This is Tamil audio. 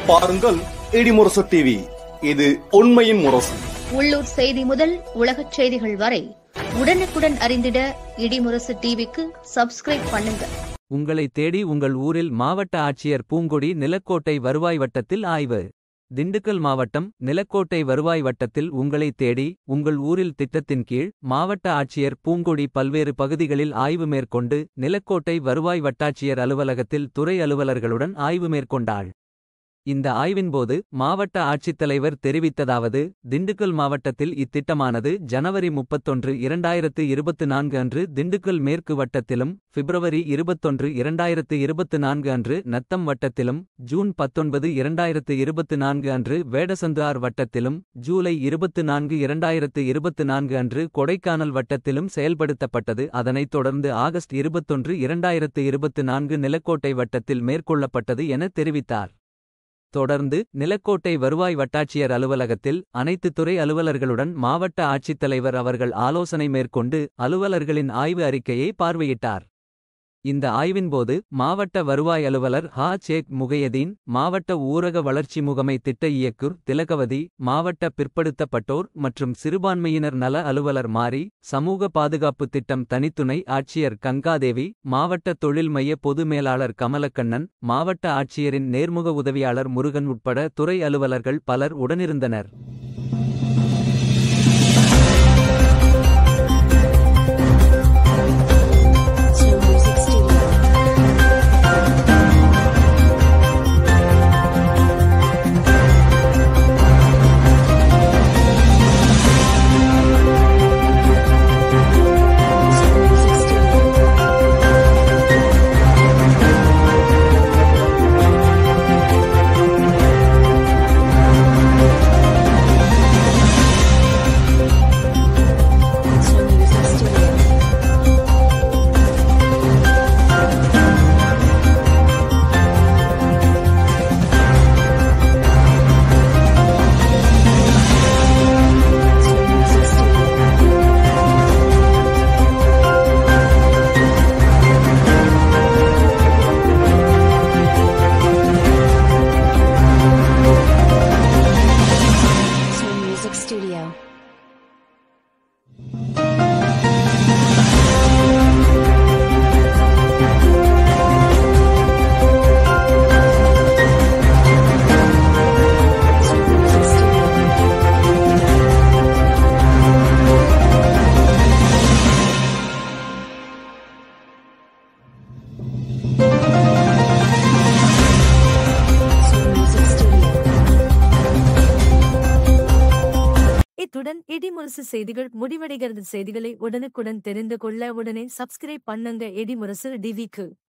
பாருங்கள் இடிமுரசு டிவி இது உண்மையின் முரசு உள்ளூர் செய்தி முதல் உலகச் செய்திகள் வரை உடனுக்குடன் அறிந்திட இடிமுரசு டிவிக்கு சப்ஸ்கிரைப் பண்ணுங்க உங்களை தேடி உங்கள் ஊரில் மாவட்ட ஆட்சியர் பூங்கொடி நிலக்கோட்டை வருவாய் வட்டத்தில் ஆய்வு திண்டுக்கல் மாவட்டம் நிலக்கோட்டை வருவாய் வட்டத்தில் உங்களை தேடி உங்கள் ஊரில் திட்டத்தின் கீழ் மாவட்ட ஆட்சியர் பூங்கொடி பல்வேறு பகுதிகளில் ஆய்வு மேற்கொண்டு நிலக்கோட்டை வருவாய் வட்டாட்சியர் அலுவலகத்தில் துறை அலுவலர்களுடன் ஆய்வு மேற்கொண்டாள் இந்த ஆய்வின்போது மாவட்ட ஆட்சித்தலைவர் தெரிவித்ததாவது திண்டுக்கல் மாவட்டத்தில் இத்திட்டமானது ஜனவரி முப்பத்தொன்று இரண்டாயிரத்து இருபத்து நான்கு அன்று திண்டுக்கல் மேற்கு வட்டத்திலும் பிப்ரவரி இருபத்தொன்று இரண்டாயிரத்து இருபத்து நான்கு அன்று நத்தம் வட்டத்திலும் ஜூன் பத்தொன்பது இரண்டாயிரத்து இருபத்து நான்கு அன்று வேடசந்தார் வட்டத்திலும் ஜூலை இருபத்து நான்கு இரண்டாயிரத்து இருபத்து நான்கு அன்று கொடைக்கானல் வட்டத்திலும் செயல்படுத்தப்பட்டது அதனைத் தொடர்ந்து ஆகஸ்ட் இருபத்தொன்று இரண்டாயிரத்து இருபத்து நான்கு நிலக்கோட்டை வட்டத்தில் மேற்கொள்ளப்பட்டது என தெரிவித்தார் தொடர்ந்து நிலக்கோட்டை வருவாய் வட்டாட்சியர் அலுவலகத்தில் அனைத்து துறை அலுவலர்களுடன் மாவட்ட ஆட்சித்தலைவர் அவர்கள் ஆலோசனை மேற்கொண்டு அலுவலர்களின் ஆய்வு அறிக்கையை பார்வையிட்டார் இந்த ஆய்வின்போது மாவட்ட வருவாய் அலுவலர் ஹா சேக் முகையதீன் மாவட்ட ஊரக வளர்ச்சி முகமை திட்ட இயக்குர் திலகவதி மாவட்ட பிற்படுத்தப்பட்டோர் மற்றும் சிறுபான்மையினர் நல அலுவலர் மாரி சமூக பாதுகாப்பு திட்டம் தனித்துணை ஆட்சியர் கங்காதேவி மாவட்ட தொழில் மைய பொது மேலாளர் கமலக்கண்ணன் மாவட்ட ஆட்சியரின் நேர்முக உதவியாளர் முருகன் உட்பட துறை அலுவலர்கள் பலர் உடனிருந்தனர் Slow Music Studio. Slow Music Studio. Slow Music Studio. Slow Music Studio. Slow Music Studio. Slow Music Studio. Slow Music Studio. இத்துடன் இடிமுரசு செய்திகள் முடிவடைகிறது செய்திகளை உடனுக்குடன் தெரிந்து கொள்ள உடனே சப்ஸ்கிரைப் பண்ணுங்க இடிமுரசு டிவிக்கு